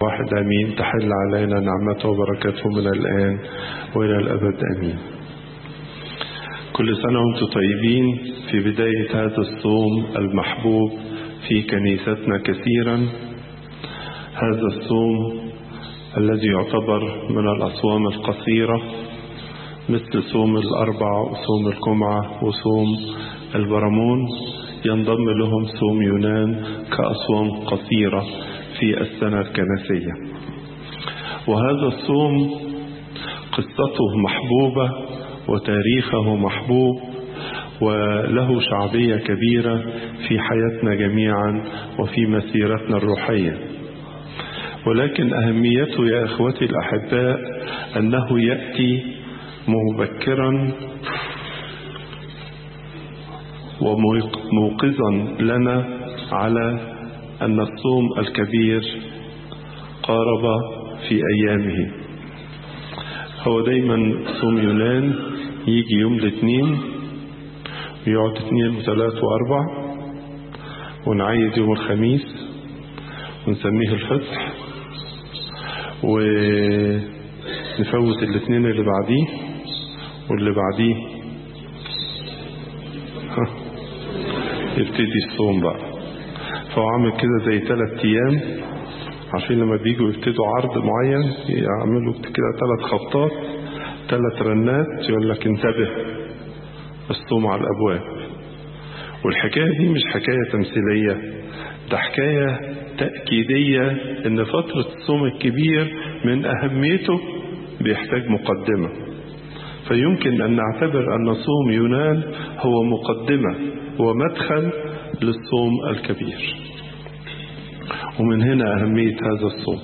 واحد امين تحل علينا نعمته وبركاته من الان والى الابد امين كل سنه وانتم طيبين في بدايه هذا الصوم المحبوب في كنيستنا كثيرا هذا الصوم الذي يعتبر من الاصوام القصيره مثل صوم الاربع وصوم الجمعه وصوم البرامون ينضم لهم صوم يونان كأصوام قصيرة في السنة الكنسية وهذا الصوم قصته محبوبة وتاريخه محبوب وله شعبية كبيرة في حياتنا جميعا وفي مسيرتنا الروحية ولكن أهميته يا إخوتي الأحباء أنه يأتي مبكرا وموقظا لنا على أن الصوم الكبير قارب في أيامه هو دايما صوم يونان يجي يوم الاثنين ويقعد اثنين وثلاث وأربع ونعيد يوم الخميس ونسميه الفصح ونفوت الاثنين اللي بعديه واللي بعديه يبتدي الصوم بقى فهو عامل كده زي ثلاث ايام عارفين لما بيجوا يبتدوا عرض معين يعملوا كده ثلاث خطات ثلاث رنات يقول لك انتبه الصوم على الابواب والحكايه دي مش حكايه تمثيليه ده حكايه تاكيديه ان فتره الصوم الكبير من اهميته بيحتاج مقدمه فيمكن أن نعتبر أن صوم يونان هو مقدمة ومدخل للصوم الكبير ومن هنا أهمية هذا الصوم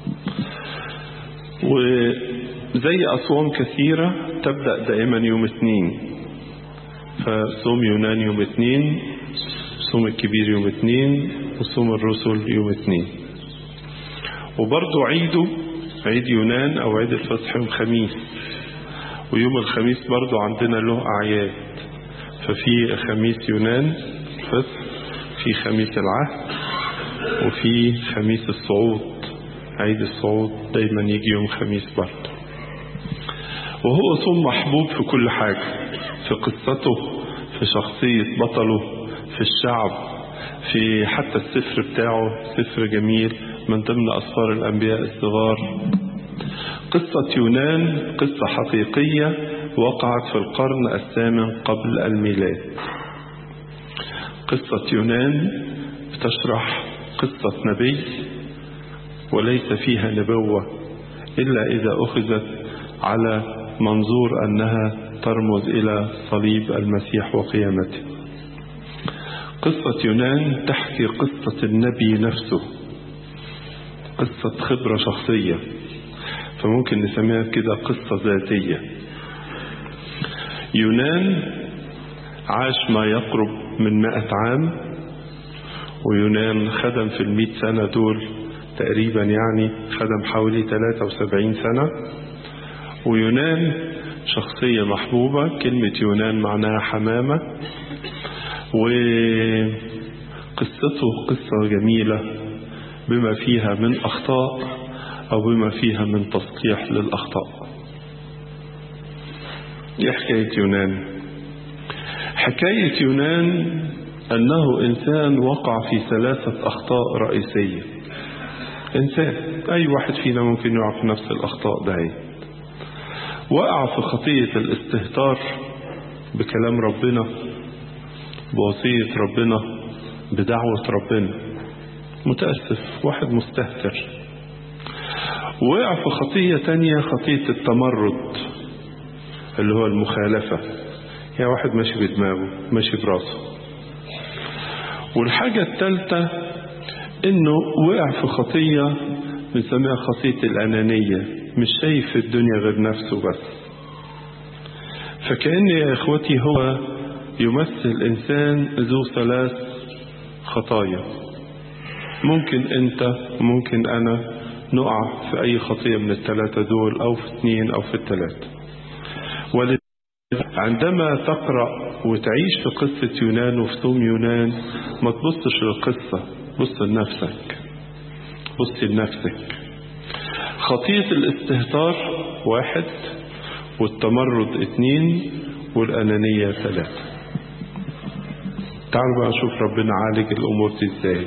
وزي أصوام كثيرة تبدأ دائما يوم اثنين فصوم يونان يوم اثنين صوم الكبير يوم اثنين وصوم الرسل يوم اثنين وبرضو عيده عيد يونان أو عيد الفصح يوم خميس ويوم الخميس برضو عندنا له أعياد ففي خميس يونان فصح في خميس العهد وفي خميس الصعود عيد الصعود دايما يجي يوم خميس برضو وهو صوم محبوب في كل حاجة في قصته في شخصية بطله في الشعب في حتى السفر بتاعه سفر جميل من ضمن أسفار الأنبياء الصغار قصة يونان قصة حقيقية وقعت في القرن الثامن قبل الميلاد قصة يونان بتشرح قصة نبي وليس فيها نبوة إلا إذا أخذت على منظور أنها ترمز إلى صليب المسيح وقيامته قصة يونان تحكي قصة النبي نفسه قصة خبرة شخصية فممكن نسميها كده قصة ذاتية يونان عاش ما يقرب من مائة عام ويونان خدم في المئة سنة دول تقريبا يعني خدم حوالي 73 سنة ويونان شخصية محبوبة كلمة يونان معناها حمامة وقصته قصة جميلة بما فيها من أخطاء أو بما فيها من تصحيح للأخطاء إيه حكاية يونان حكاية يونان أنه إنسان وقع في ثلاثة أخطاء رئيسية إنسان أي واحد فينا ممكن يقع في نفس الأخطاء ده وقع في خطية الاستهتار بكلام ربنا بوصية ربنا بدعوة ربنا متأسف واحد مستهتر وقع في خطية تانية خطية التمرد اللي هو المخالفة يعني واحد ماشي بدماغه ماشي براسه والحاجة الثالثة انه وقع في خطية بنسميها خطية الأنانية مش شايف في الدنيا غير نفسه بس فكأن يا إخوتي هو يمثل إنسان ذو ثلاث خطايا ممكن أنت ممكن أنا نقع في أي خطية من الثلاثة دول أو في اثنين أو في الثلاثة عندما تقرأ وتعيش في قصة يونان وفي صوم يونان ما تبصش للقصة بص لنفسك بص لنفسك خطية الاستهتار واحد والتمرد اتنين والأنانية ثلاثة تعالوا بقى نشوف ربنا عالج الأمور دي ازاي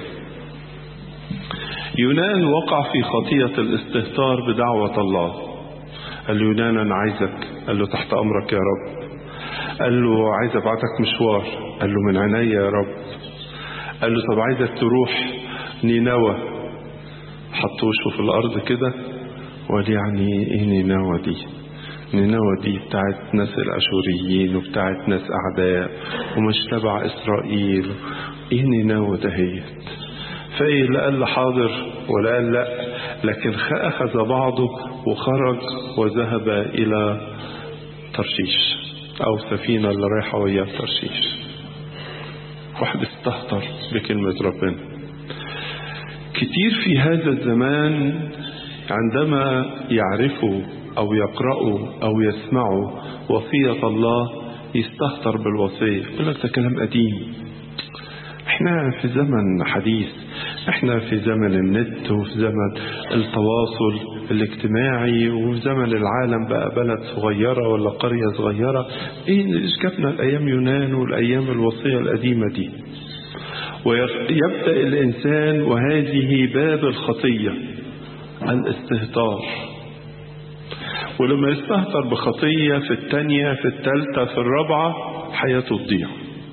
يونان وقع في خطية الاستهتار بدعوة الله قال له يونان أنا عايزك قال له تحت أمرك يا رب قال له عايز أبعتك مشوار قال له من عينيا يا رب قال له طب عايزك تروح نينوى حط وشه في الأرض كده وقال يعني إيه نينوى دي نينوى دي بتاعت ناس الأشوريين وبتاعت ناس أعداء ومش تبع إسرائيل إيه نينوى دهيت فإيه لا قال حاضر ولا قال لا لكن أخذ بعضه وخرج وذهب إلى ترشيش أو سفينة اللي رايحة وياه ترشيش واحد استهتر بكلمة ربنا كتير في هذا الزمان عندما يعرفوا أو يقرأوا أو يسمعوا وصية الله يستهتر بالوصية يقول لك ده كلام قديم احنا في زمن حديث احنا في زمن النت وفي زمن التواصل الاجتماعي وفي زمن العالم بقى بلد صغيرة ولا قرية صغيرة ايه ايش جابنا الايام يونان والايام الوصية القديمة دي ويبدأ الانسان وهذه باب الخطية الاستهتار ولما يستهتر بخطية في الثانية في الثالثة في الرابعة حياته تضيع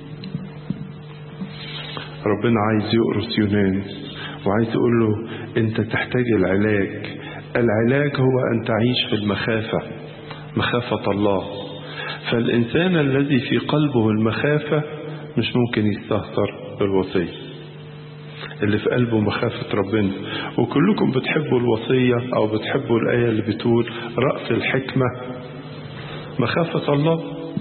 ربنا عايز يقرص يونان وعايز يقول له انت تحتاج العلاج العلاج هو ان تعيش في المخافة مخافة الله فالانسان الذي في قلبه المخافة مش ممكن يستهتر بالوصية اللي في قلبه مخافة ربنا وكلكم بتحبوا الوصية او بتحبوا الآية اللي بتقول رأس الحكمة مخافة الله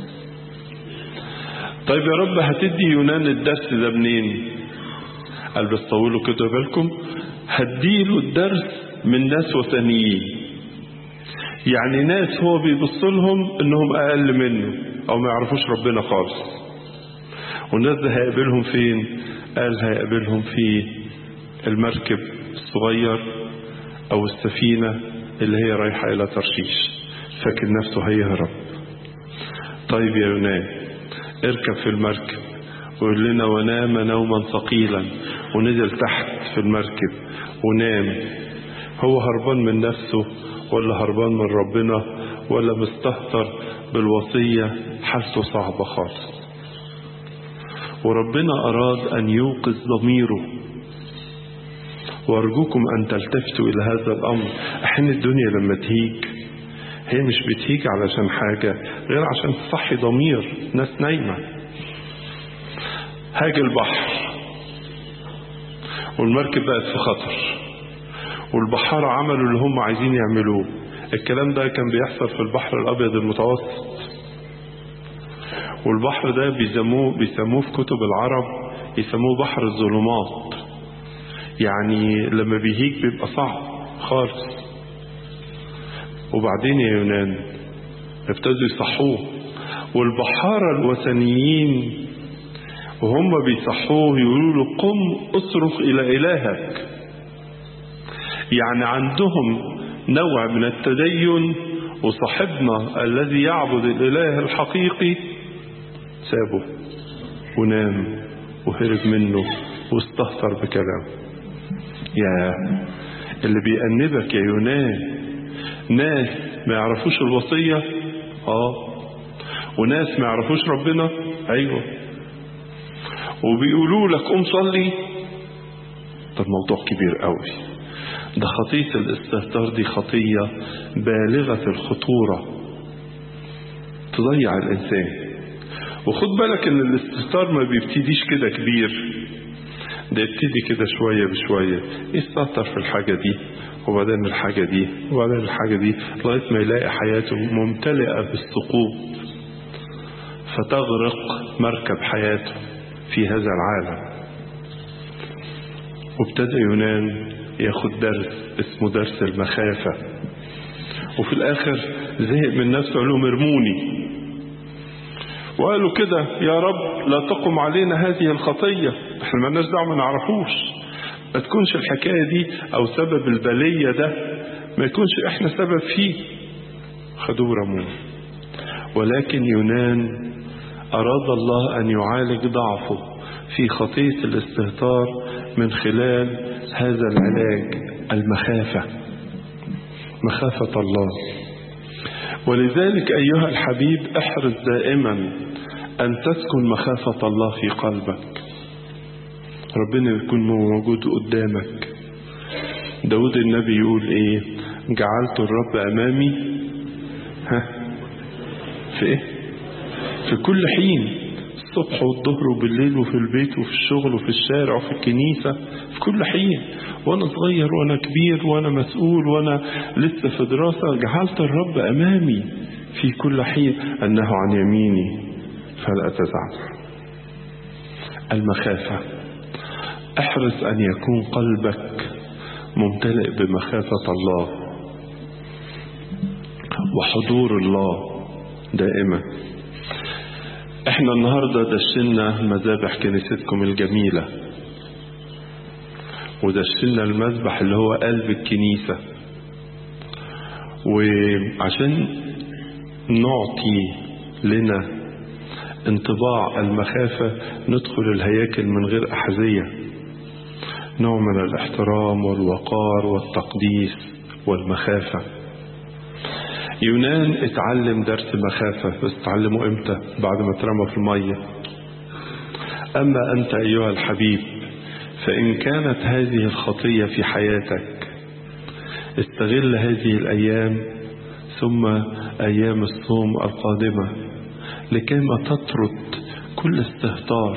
طيب يا رب هتدي يونان الدرس ده منين قال بس طولوا كده بالكم هديله الدرس من ناس وثنيين يعني ناس هو بيبص لهم انهم اقل منه او ما يعرفوش ربنا خالص والناس ده هيقابلهم فين قال هيقابلهم في المركب الصغير او السفينة اللي هي رايحة الى ترشيش فاكر نفسه هيهرب طيب يا يونان اركب في المركب ويقول لنا ونام نوما ثقيلا ونزل تحت في المركب ونام هو هربان من نفسه ولا هربان من ربنا ولا مستهتر بالوصية حالته صعبة خالص وربنا أراد أن يوقظ ضميره وأرجوكم أن تلتفتوا إلى هذا الأمر أحيانا الدنيا لما تهيج هي مش بتهيج علشان حاجة غير عشان تصحي ضمير ناس نايمة هاج البحر والمركب بقت في خطر والبحارة عملوا اللي هم عايزين يعملوه الكلام ده كان بيحصل في البحر الأبيض المتوسط والبحر ده بيسموه بيسموه في كتب العرب يسموه بحر الظلمات يعني لما بيهيج بيبقى صعب خالص وبعدين يا يونان ابتدوا يصحوه والبحارة الوثنيين وهم بيصحوه يقولوا له قم اصرخ إلى إلهك يعني عندهم نوع من التدين وصاحبنا الذي يعبد الإله الحقيقي سابه ونام وهرب منه واستهتر بكلامه يا اللي بيأنبك يا يونان ناس ما يعرفوش الوصية اه وناس ما يعرفوش ربنا ايوه وبيقولوا لك قوم صلي ده الموضوع كبير قوي ده خطية الاستهتار دي خطية بالغة الخطورة تضيع الإنسان وخد بالك ان الاستهتار ما بيبتديش كده كبير ده يبتدي كده شوية بشوية يستهتر في الحاجة دي وبعدين الحاجة دي وبعدين الحاجة دي لغاية ما يلاقي حياته ممتلئة بالسقوط فتغرق مركب حياته في هذا العالم وابتدى يونان ياخد درس اسمه درس المخافة وفي الآخر زهق من نفسه قال لهم ارموني وقالوا كده يا رب لا تقم علينا هذه الخطية احنا ما دعوه ما نعرفوش ما تكونش الحكاية دي أو سبب البلية ده ما يكونش احنا سبب فيه خدوه ورموه ولكن يونان أراد الله أن يعالج ضعفه في خطية الاستهتار من خلال هذا العلاج المخافة مخافة الله ولذلك أيها الحبيب احرص دائما أن تسكن مخافة الله في قلبك ربنا يكون موجود قدامك داود النبي يقول ايه جعلت الرب امامي ها في ايه في كل حين الصبح والظهر وبالليل وفي البيت وفي الشغل وفي الشارع وفي الكنيسة في كل حين وانا صغير وانا كبير وانا مسؤول وانا لسه في دراسة جعلت الرب امامي في كل حين انه عن يميني فلا تزعل المخافة احرص ان يكون قلبك ممتلئ بمخافة الله وحضور الله دائما احنا النهاردة دشنا مذابح كنيستكم الجميلة ودشنا المذبح اللي هو قلب الكنيسة وعشان نعطي لنا انطباع المخافة ندخل الهياكل من غير أحذية نوع من الاحترام والوقار والتقديس والمخافة يونان اتعلم درس مخافة بس اتعلمه امتى بعد ما اترمى في المية أما أنت أيها الحبيب فإن كانت هذه الخطية في حياتك استغل هذه الأيام ثم أيام الصوم القادمة لكيما تطرد كل استهتار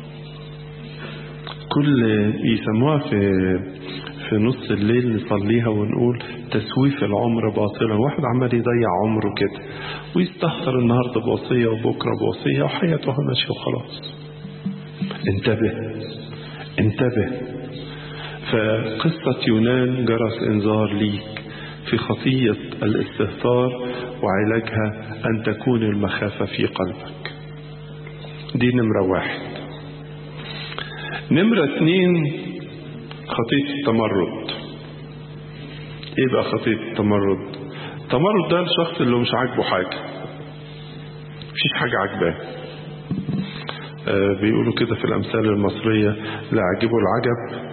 كل يسموها في في نص الليل نصليها ونقول تسويف العمر باطلا واحد عمال يضيع عمره كده ويستهتر النهارده بوصيه وبكره بوصيه وحياته ماشيه وخلاص انتبه انتبه فقصة يونان جرس انذار ليك في خطية الاستهتار وعلاجها أن تكون المخافة في قلبك دي نمرة واحد نمرة اتنين خطية التمرد ايه بقى خطية التمرد التمرد ده الشخص اللي مش عاجبه حاجة مفيش حاجة عاجباه آه بيقولوا كده في الأمثال المصرية لا عجبه العجب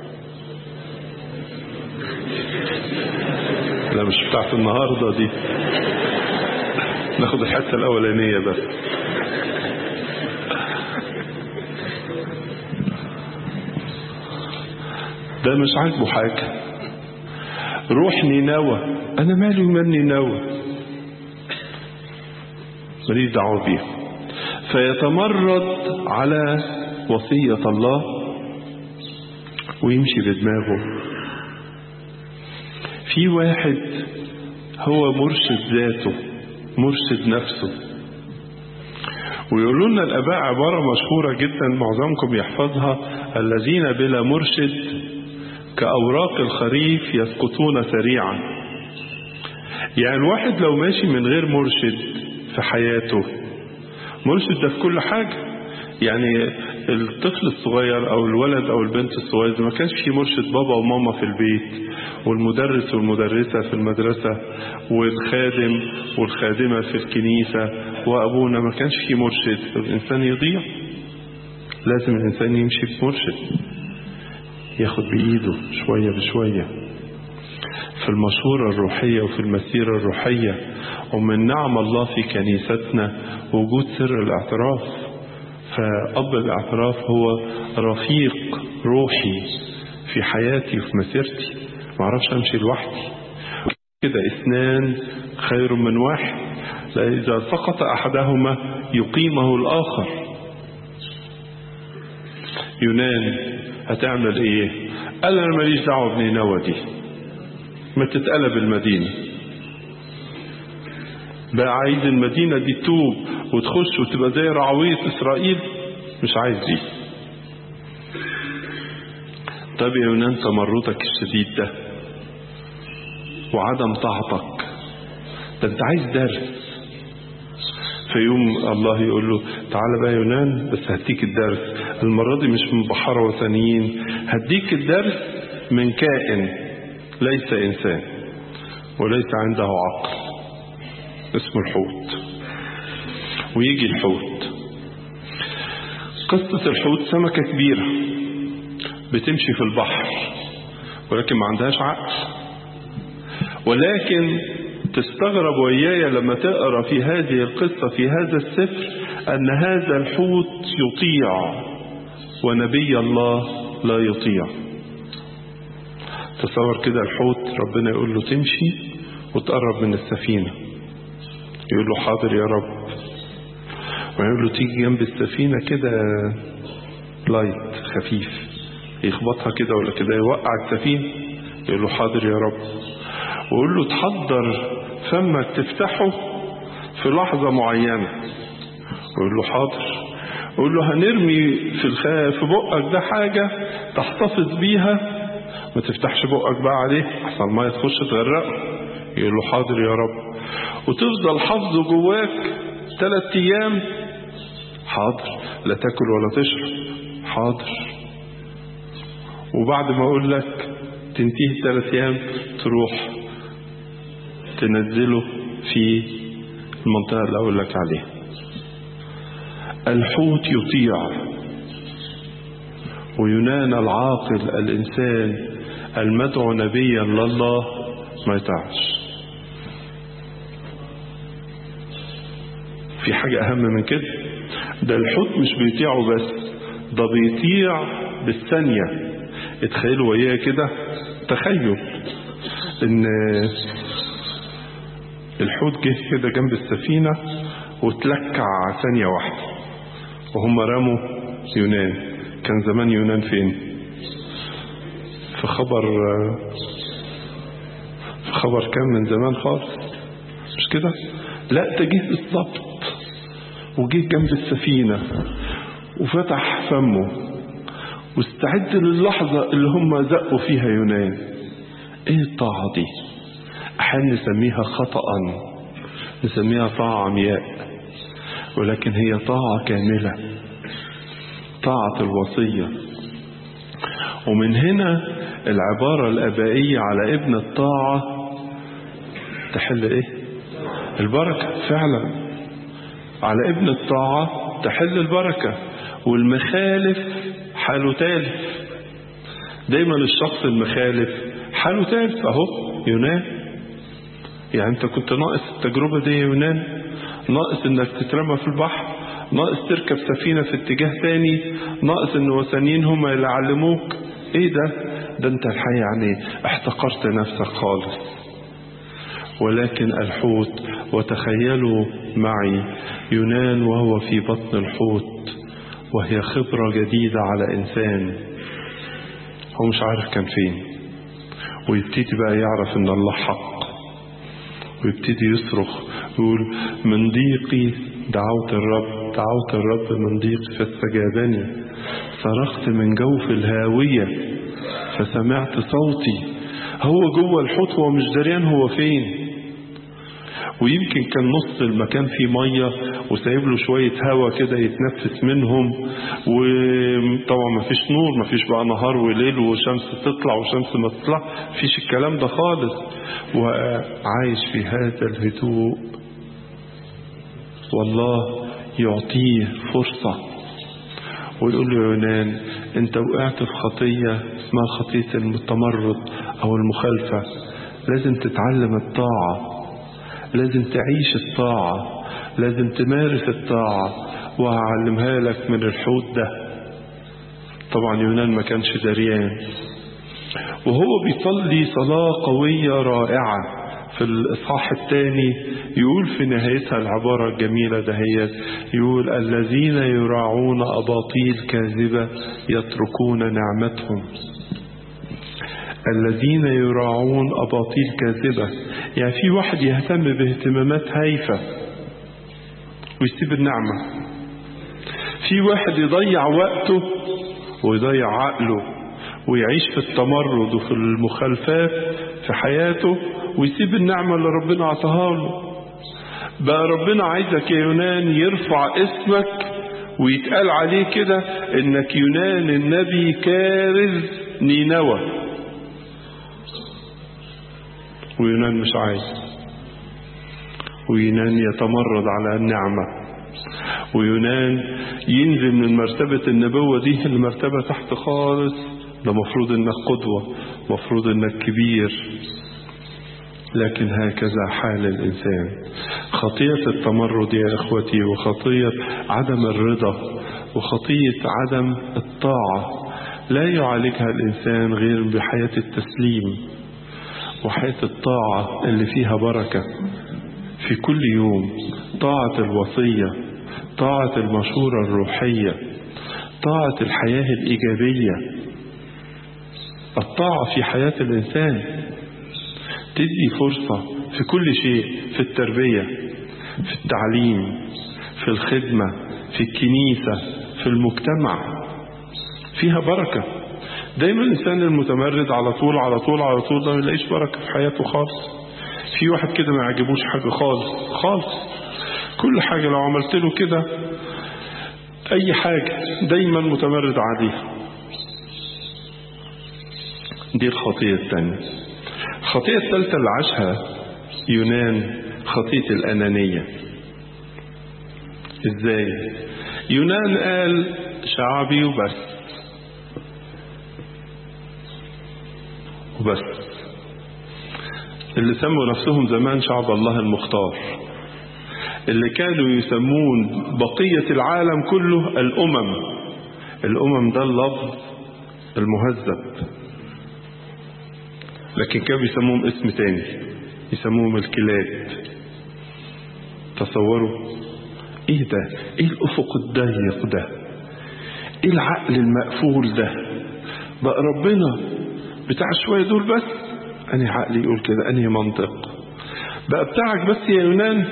لا مش بتاعت النهاردة دي ناخد الحتة الأولانية بس ده مش عاجبه حاجة روح نينوى أنا مالي ومال نينوى ماليش دعوة بيها فيتمرد على وصية الله ويمشي بدماغه في واحد هو مرشد ذاته مرشد نفسه ويقولوا لنا الآباء عبارة مشهورة جدا معظمكم يحفظها الذين بلا مرشد كأوراق الخريف يسقطون سريعا يعني الواحد لو ماشي من غير مرشد في حياته مرشد ده في كل حاجة يعني الطفل الصغير او الولد او البنت الصغير ما كانش في مرشد بابا وماما في البيت والمدرس والمدرسة في المدرسة والخادم والخادمة في الكنيسة وأبونا ما كانش في مرشد الإنسان يضيع لازم الإنسان يمشي بمرشد ياخد بإيده شوية بشوية في المشورة الروحية وفي المسيرة الروحية ومن نعم الله في كنيستنا وجود سر الاعتراف فأب الاعتراف هو رفيق روحي في حياتي وفي مسيرتي ما اعرفش امشي لوحدي كده اثنان خير من واحد إذا سقط أحدهما يقيمه الآخر يونان هتعمل ايه قال انا ماليش دعوه بنينوى دي ما تتقلب المدينه بقى عايز المدينه دي توب وتخش وتبقى زي رعويه اسرائيل مش عايز دي طب يا يونان تمردك الشديد ده وعدم طاعتك ده انت عايز درس فيوم الله يقول له تعالى بقى يا يونان بس هديك الدرس المرة دي مش من بحارة وثنيين هديك الدرس من كائن ليس إنسان وليس عنده عقل اسمه الحوت ويجي الحوت قصة الحوت سمكة كبيرة بتمشي في البحر ولكن ما عندهاش عقل ولكن تستغرب وياي لما تقرا في هذه القصة في هذا السفر أن هذا الحوت يطيع ونبي الله لا يطيع تصور كده الحوت ربنا يقول له تمشي وتقرب من السفينة يقول له حاضر يا رب ويقول له تيجي جنب السفينة كده لايت خفيف يخبطها كده ولا كده يوقع السفينة يقول له حاضر يا رب ويقول له تحضر فمك تفتحه في لحظة معينة ويقول له حاضر يقول له هنرمي في الخ... في بقك ده حاجة تحتفظ بيها ما تفتحش بقك بقى عليه احسن ما تخش تغرقه يقول له حاضر يا رب وتفضل حافظه جواك ثلاث ايام حاضر لا تاكل ولا تشرب حاضر وبعد ما اقول لك تنتهي ثلاث ايام تروح تنزله في المنطقة اللي اقول لك عليها الحوت يطيع وينان العاقل الانسان المدعو نبيا لله ما يطيعش في حاجة أهم من كده ده الحوت مش بيطيعه بس ده بيطيع بالثانية اتخيلوا وياه كده تخيل ان الحوت جه كده جنب السفينة وتلكع ثانية واحدة وهم رموا يونان كان زمان يونان فين في خبر في خبر كان من زمان خالص مش كده لا ده جه بالظبط وجه جنب السفينة وفتح فمه واستعد للحظة اللي هم زقوا فيها يونان ايه الطاعة دي احيانا نسميها خطأ نسميها طاعة عمياء ولكن هي طاعة كاملة طاعة الوصية ومن هنا العبارة الأبائية على ابن الطاعة تحل ايه البركة فعلا على ابن الطاعة تحل البركة والمخالف حاله تالف دايما الشخص المخالف حاله تالف اهو يونان يعني انت كنت ناقص التجربة دي يا يونان ناقص انك تترمى في البحر ناقص تركب سفينة في اتجاه تاني ناقص ان وثنيين هم اللي علموك ايه ده ده انت الحقيقة يعني احتقرت نفسك خالص ولكن الحوت وتخيلوا معي يونان وهو في بطن الحوت وهي خبرة جديدة على إنسان هو مش عارف كان فين ويبتدي بقى يعرف إن الله حق ويبتدي يصرخ يقول من ضيقي دعوت الرب دعوت الرب من ضيقي فاستجابني صرخت من جوف الهاوية فسمعت صوتي هو جوه الحوت هو مش دريان هو فين ويمكن كان نص المكان فيه مية وسايب له شوية هوا كده يتنفس منهم وطبعا ما فيش نور ما فيش بقى نهار وليل وشمس تطلع وشمس ما تطلع فيش الكلام ده خالص وعايش في هذا الهدوء والله يعطيه فرصة ويقول له يونان انت وقعت في خطية اسمها خطية التمرد او المخالفة لازم تتعلم الطاعة لازم تعيش الطاعة لازم تمارس الطاعة وهعلمها لك من الحوت ده طبعا يونان ما كانش دريان وهو بيصلي صلاة قوية رائعة في الإصحاح الثاني يقول في نهايتها العبارة الجميلة دهيت يقول الذين يراعون أباطيل كاذبة يتركون نعمتهم الذين يراعون أباطيل كاذبة يعني في واحد يهتم باهتمامات هايفة ويسيب النعمة في واحد يضيع وقته ويضيع عقله ويعيش في التمرد وفي المخالفات في حياته ويسيب النعمة اللي ربنا عطاها له بقى ربنا عايزك يا يونان يرفع اسمك ويتقال عليه كده انك يونان النبي كارز نينوى ويونان مش عايز ويونان يتمرد على النعمة ويونان ينزل من مرتبة النبوة دي لمرتبة تحت خالص ده مفروض انك قدوة مفروض انك كبير لكن هكذا حال الإنسان خطية التمرد يا إخوتي وخطية عدم الرضا وخطية عدم الطاعة لا يعالجها الإنسان غير بحياة التسليم وحياة الطاعة اللي فيها بركة في كل يوم طاعة الوصية طاعة المشورة الروحية طاعة الحياة الإيجابية الطاعة في حياة الإنسان تدي فرصة في كل شيء في التربية في التعليم في الخدمة في الكنيسة في المجتمع فيها بركة دايما الإنسان المتمرد على طول على طول على طول ده ما يلاقيش بركة في حياته خالص في واحد كده ما يعجبوش حاجة خالص خالص كل حاجة لو عملت له كده أي حاجة دايما متمرد عليها دي الخطية الثانية الخطية الثالثة اللي عاشها يونان خطية الأنانية ازاي يونان قال شعبي وبس وبس اللي سموا نفسهم زمان شعب الله المختار اللي كانوا يسمون بقية العالم كله الأمم الأمم ده اللفظ المهذب لكن كانوا بيسموهم اسم تاني يسموهم الكلاب تصوروا ايه ده ايه الافق الضيق ده ايه العقل المقفول ده بقى ربنا بتاع شوية دول بس انهي عقل يقول كده انهي منطق بقى بتاعك بس يا يونان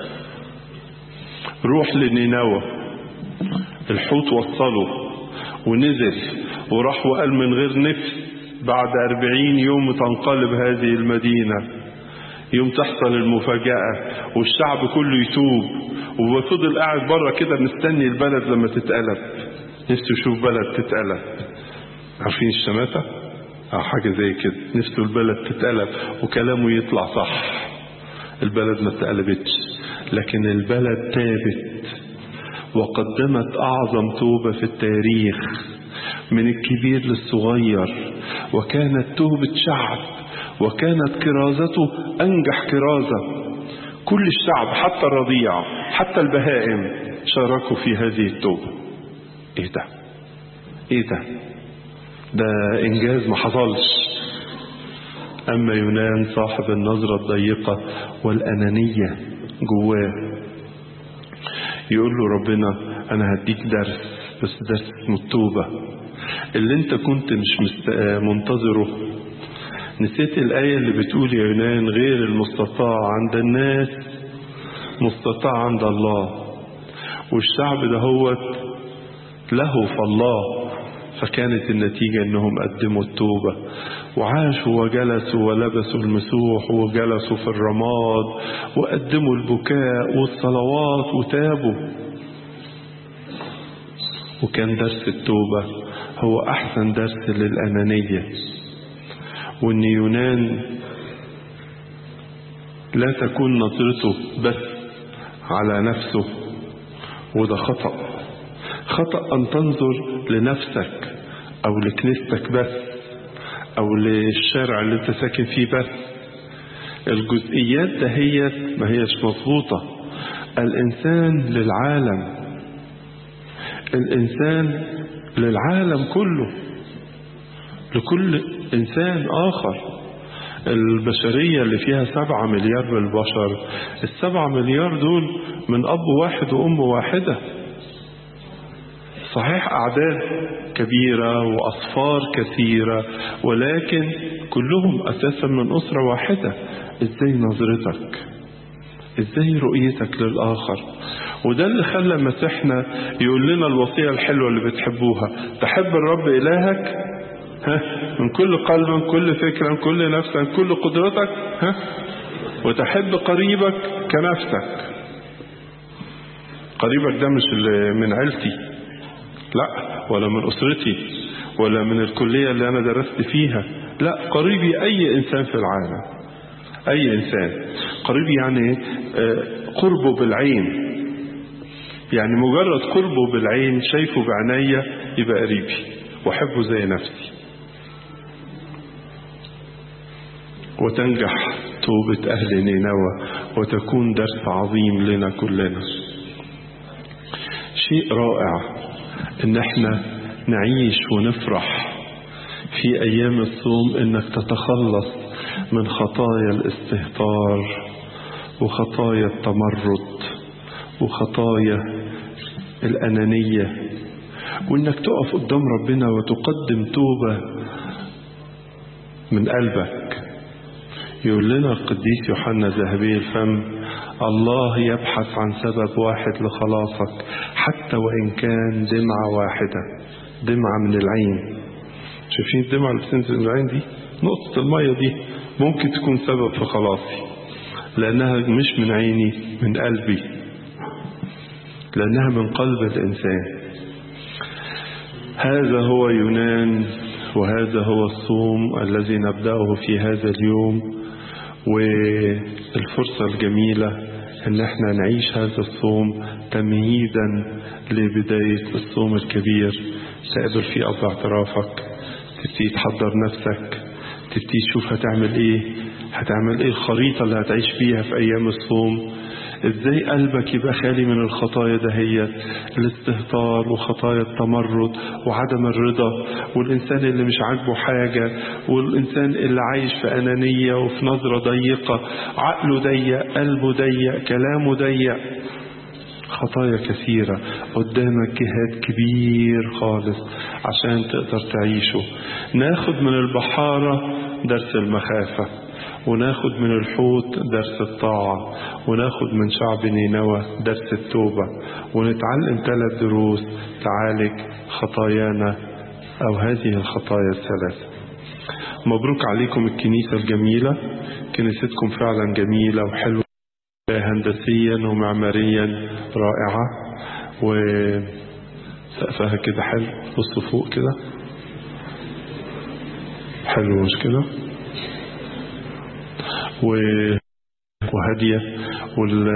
روح لنينوى الحوت وصله ونزل وراح وقال من غير نفس بعد أربعين يوم تنقلب هذه المدينة يوم تحصل المفاجأة والشعب كله يتوب وفضل قاعد بره كده مستني البلد لما تتقلب نفسه يشوف بلد تتقلب عارفين الشماتة أو حاجة زي كده نفسه البلد تتقلب وكلامه يطلع صح البلد ما اتقلبتش لكن البلد تابت وقدمت أعظم توبة في التاريخ من الكبير للصغير وكانت توبة شعب وكانت كرازته أنجح كرازة كل الشعب حتى الرضيع حتى البهائم شاركوا في هذه التوبة ايه ده ايه ده ده انجاز ما حصلش اما يونان صاحب النظرة الضيقة والانانية جواه يقول له ربنا انا هديك درس بس درس اسمه التوبة اللي انت كنت مش مست... منتظره نسيت الآية اللي بتقول يا يونان غير المستطاع عند الناس مستطاع عند الله والشعب ده هو له فالله فكانت النتيجة انهم قدموا التوبة وعاشوا وجلسوا ولبسوا المسوح وجلسوا في الرماد وقدموا البكاء والصلوات وتابوا وكان درس التوبة هو أحسن درس للأنانية وإن يونان لا تكون نظرته بس على نفسه وده خطأ خطأ أن تنظر لنفسك أو لكنيستك بس أو للشارع اللي أنت ساكن فيه بس الجزئيات دهيت ما هيش مظبوطة الإنسان للعالم الإنسان للعالم كله لكل إنسان آخر البشرية اللي فيها سبعة مليار من البشر السبعة مليار دول من أب واحد وأم واحدة صحيح أعداد كبيرة وأصفار كثيرة ولكن كلهم أساسا من أسرة واحدة إزاي نظرتك إزاي رؤيتك للآخر وده اللي خلى مسيحنا يقول لنا الوصية الحلوة اللي بتحبوها تحب الرب إلهك ها من كل قلب من كل فكرة من كل نفس من كل قدرتك ها وتحب قريبك كنفسك قريبك ده مش اللي من عيلتي لا ولا من أسرتي ولا من الكلية اللي أنا درست فيها لا قريبي أي إنسان في العالم أي إنسان قريب يعني قربه بالعين يعني مجرد قربه بالعين شايفه بعينيا يبقى قريبي وأحبه زي نفسي وتنجح توبة أهل نينوى وتكون درس عظيم لنا كلنا شيء رائع ان احنا نعيش ونفرح في ايام الصوم انك تتخلص من خطايا الاستهتار وخطايا التمرد وخطايا الانانيه وانك تقف قدام ربنا وتقدم توبه من قلبك يقول لنا القديس يوحنا ذهبي الفم الله يبحث عن سبب واحد لخلاصك حتى وإن كان دمعة واحدة دمعة من العين شايفين الدمعة اللي بتنزل من العين دي نقطة المية دي ممكن تكون سبب في خلاصي لأنها مش من عيني من قلبي لأنها من قلب الإنسان هذا هو يونان وهذا هو الصوم الذي نبدأه في هذا اليوم والفرصة الجميلة ان احنا نعيش هذا الصوم تمهيدا لبداية الصوم الكبير تقبل فيه أب اعترافك تبتدي تحضر نفسك تبتدي تشوف هتعمل ايه هتعمل ايه الخريطة اللي هتعيش فيها في ايام الصوم ازاي قلبك يبقى خالي من الخطايا دهيت الاستهتار وخطايا التمرد وعدم الرضا والانسان اللي مش عاجبه حاجة والانسان اللي عايش في انانية وفي نظرة ضيقة عقله ضيق قلبه ضيق كلامه ضيق خطايا كثيرة قدامك جهاد كبير خالص عشان تقدر تعيشه ناخد من البحارة درس المخافة وناخد من الحوت درس الطاعة وناخد من شعب نينوى درس التوبة ونتعلم ثلاث دروس تعالج خطايانا أو هذه الخطايا الثلاثة مبروك عليكم الكنيسة الجميلة كنيستكم فعلا جميلة وحلوة هندسيا ومعماريا رائعة وسقفها كده حلو بصوا فوق كده حلو مش كده وهادية وال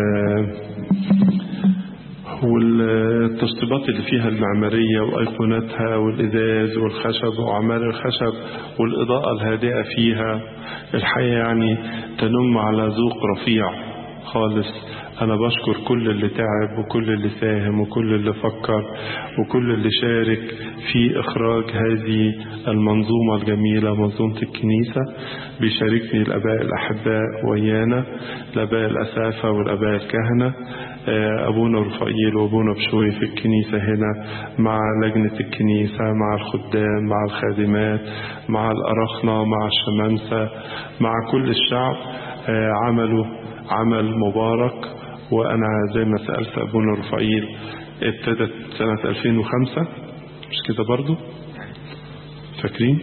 والتشطيبات اللي فيها المعمارية وأيقوناتها والإزاز والخشب وأعمال الخشب والإضاءة الهادئة فيها الحقيقة يعني تنم على ذوق رفيع خالص أنا بشكر كل اللي تعب وكل اللي ساهم وكل اللي فكر وكل اللي شارك في إخراج هذه المنظومة الجميلة منظومة الكنيسة بيشاركني الأباء الأحباء ويانا الأباء الأسافة والأباء الكهنة أبونا رفائيل وأبونا بشوي في الكنيسة هنا مع لجنة الكنيسة مع الخدام مع الخادمات مع الأرخنة مع الشمامسة مع كل الشعب عملوا عمل مبارك وأنا زي ما سألت أبونا رفائيل ابتدت سنة 2005 مش كده برضو فاكرين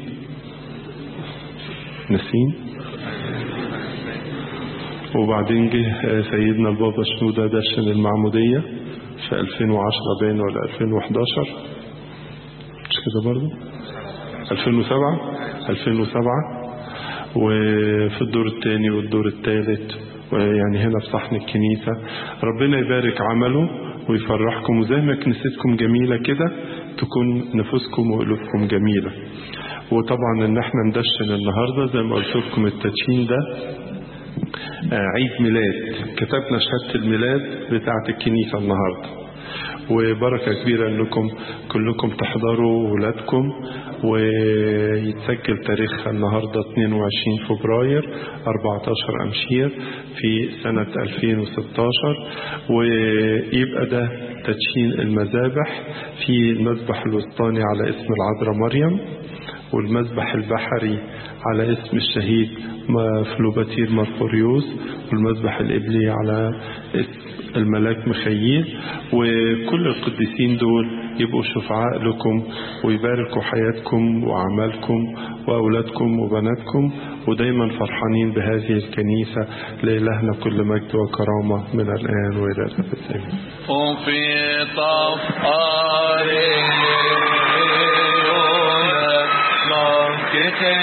ناسين وبعدين جه سيدنا البابا شنودة درشن المعمودية في 2010 باين ولا 2011 مش كده برضو 2007 2007 وفي الدور الثاني والدور الثالث يعني هنا في صحن الكنيسة ربنا يبارك عمله ويفرحكم وزي ما كنيستكم جميلة كده تكون نفوسكم وقلوبكم جميلة وطبعا ان احنا ندشن النهاردة زي ما قلت لكم التدشين ده عيد ميلاد كتبنا شهادة الميلاد بتاعة الكنيسة النهاردة وبركة كبيرة انكم كلكم تحضروا ولادكم ويتسجل تاريخها النهاردة 22 فبراير 14 أمشير في سنة 2016 ويبقى ده تدشين المذابح في المذبح الوسطاني على اسم العذراء مريم والمذبح البحري على اسم الشهيد فلوباتير مرقوريوس والمذبح الإبلي على اسم الملاك مخيل وكل القديسين دول يبقوا شفعاء لكم ويباركوا حياتكم وأعمالكم وأولادكم وبناتكم ودايما فرحانين بهذه الكنيسة لإلهنا كل مجد وكرامة من الآن وإلى الأبد آمين. وفي طفاري